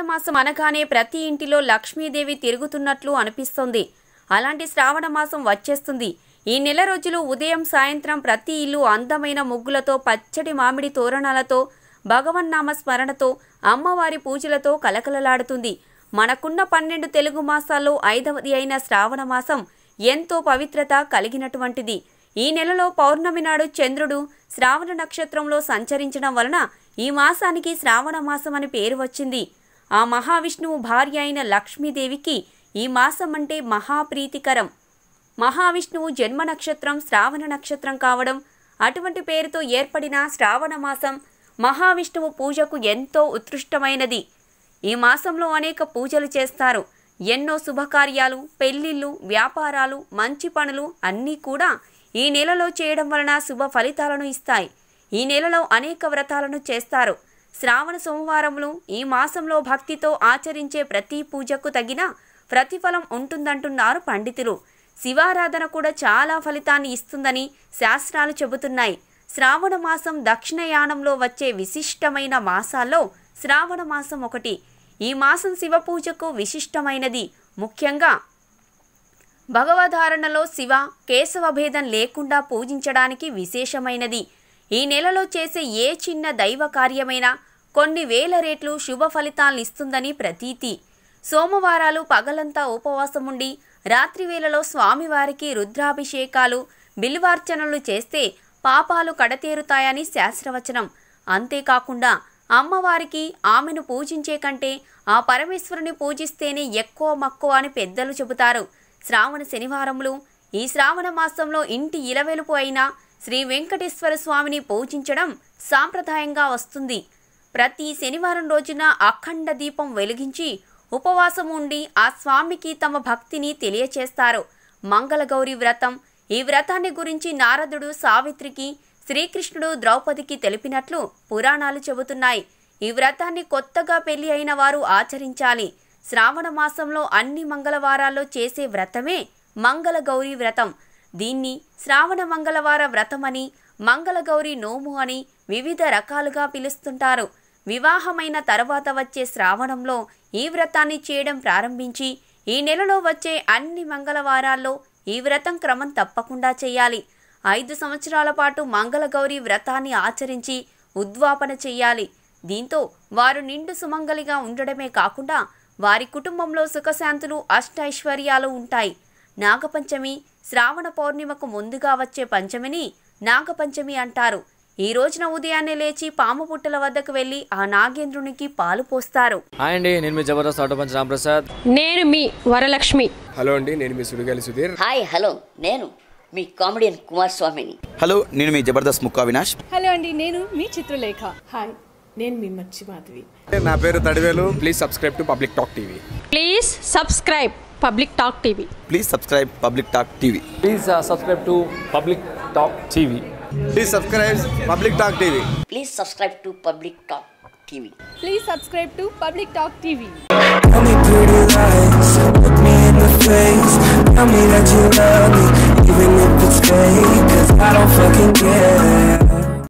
మాసం అనగానే ప్రతి ఇంటిలో లక్ష్మీదేవి తిరుగుతున్నట్లు అనిపిస్తోంది అలాంటి శ్రావణ మాసం వచ్చేస్తుంది ఈ నెల రోజులు ఉదయం సాయంత్రం ప్రతి ఇల్లు అందమైన ముగ్గులతో పచ్చడి మామిడి తోరణాలతో భగవన్నామ స్మరణతో అమ్మవారి పూజలతో కలకలలాడుతుంది మనకున్న పన్నెండు తెలుగు మాసాల్లో ఐదవది అయిన శ్రావణ మాసం ఎంతో పవిత్రత కలిగినటువంటిది ఈ నెలలో పౌర్ణమి నాడు చంద్రుడు శ్రావణ నక్షత్రంలో సంచరించడం వలన ఈ మాసానికి శ్రావణ మాసం అని పేరు వచ్చింది ఆ మహావిష్ణువు భార్య అయిన లక్ష్మీదేవికి ఈ మాసం అంటే మహాప్రీతికరం మహావిష్ణువు జన్మ నక్షత్రం శ్రావణ నక్షత్రం కావడం అటువంటి పేరుతో ఏర్పడిన శ్రావణ మాసం మహావిష్ణువు పూజకు ఎంతో ఉత్కృష్టమైనది ఈ మాసంలో అనేక పూజలు చేస్తారు ఎన్నో శుభకార్యాలు పెళ్లిళ్ళు వ్యాపారాలు మంచి పనులు అన్నీ కూడా ఈ నెలలో చేయడం వలన శుభ ఫలితాలను ఇస్తాయి ఈ నెలలో అనేక వ్రతాలను చేస్తారు శ్రావణ సోమవారములు ఈ మాసంలో భక్తితో ఆచరించే ప్రతి పూజకు తగిన ప్రతిఫలం ఉంటుందంటున్నారు పండితులు శివారాధన కూడా చాలా ఫలితాన్ని ఇస్తుందని శాస్త్రాలు చెబుతున్నాయి శ్రావణ మాసం దక్షిణయానంలో వచ్చే విశిష్టమైన మాసాల్లో శ్రావణ మాసం ఒకటి ఈ మాసం శివ పూజకు విశిష్టమైనది ముఖ్యంగా భగవధారణలో శివ కేశవ భేదం లేకుండా పూజించడానికి విశేషమైనది ఈ నెలలో చేసే ఏ చిన్న దైవ కార్యమైనా కొన్ని వేల రేట్లు శుభ ఫలితాలను ఇస్తుందని ప్రతీతి సోమవారాలు పగలంతా ఉపవాసం ఉండి రాత్రి వేళలో స్వామివారికి రుద్రాభిషేకాలు బిల్వార్చనలు చేస్తే పాపాలు కడతేరుతాయని శాస్త్రవచనం అంతేకాకుండా అమ్మవారికి ఆమెను పూజించే కంటే ఆ పరమేశ్వరుని పూజిస్తేనే ఎక్కువ మక్కువ అని పెద్దలు చెబుతారు శ్రావణ శనివారములు ఈ శ్రావణ మాసంలో ఇంటి ఇలవెలుపు అయిన శ్రీ వెంకటేశ్వర స్వామిని పూజించడం సాంప్రదాయంగా వస్తుంది ప్రతి శనివారం రోజున అఖండ దీపం వెలిగించి ఉపవాసం ఉండి ఆ స్వామికి తమ భక్తిని తెలియచేస్తారు మంగళగౌరి వ్రతం ఈ వ్రతాన్ని గురించి నారదుడు సావిత్రికి శ్రీకృష్ణుడు ద్రౌపదికి తెలిపినట్లు పురాణాలు చెబుతున్నాయి ఈ వ్రతాన్ని కొత్తగా పెళ్లి అయిన వారు ఆచరించాలి శ్రావణ మాసంలో అన్ని మంగళవారాల్లో చేసే వ్రతమే మంగళగౌరి వ్రతం దీన్ని శ్రావణ మంగళవార వ్రతమని మంగళగౌరి నోము అని వివిధ రకాలుగా పిలుస్తుంటారు వివాహమైన తర్వాత వచ్చే శ్రావణంలో ఈ వ్రతాన్ని చేయడం ప్రారంభించి ఈ నెలలో వచ్చే అన్ని మంగళవారాల్లో ఈ వ్రతం క్రమం తప్పకుండా చేయాలి ఐదు సంవత్సరాల పాటు మంగళగౌరి వ్రతాన్ని ఆచరించి ఉద్వాపన చెయ్యాలి దీంతో వారు నిండు సుమంగలిగా ఉండడమే కాకుండా వారి కుటుంబంలో సుఖశాంతులు అష్టైశ్వర్యాలు ఉంటాయి నాగపంచమి శ్రావణ పౌర్ణిమకు ముందుగా వచ్చే పంచమిని నాగపంచమి అంటారు ఈ రోజున ఉదయాన్నే లేచి పాము పుట్టల వద్దకు వెళ్లి ఆ నాగేంద్రునికి పాలు పోస్తారు హాయ్ అండి నేను మీ జబర్దస్త్ ఆటో పంచ్ రాంప్రసాద్ నేను మీ వరలక్ష్మి హలో అండి నేను మీ సుడిగాలి సుధీర్ హాయ్ హలో నేను మీ కామెడియన్ కుమార్ స్వామిని హలో నేను మీ జబర్దస్త్ ముక్కా వినాష్ హలో అండి నేను మీ చిత్రలేఖ హాయ్ నేను మీ మచ్చి మాధవి నా పేరు Thadivelu please subscribe to Public Talk TV please subscribe Public Talk TV please subscribe Public Talk TV please subscribe to Public Talk TV please subscribe Public Talk TV please subscribe to Public Talk TV please subscribe to Public Talk TV Tell me pretty lies, look me in the face Tell me that you love me, even if it's fake Cause I don't fucking care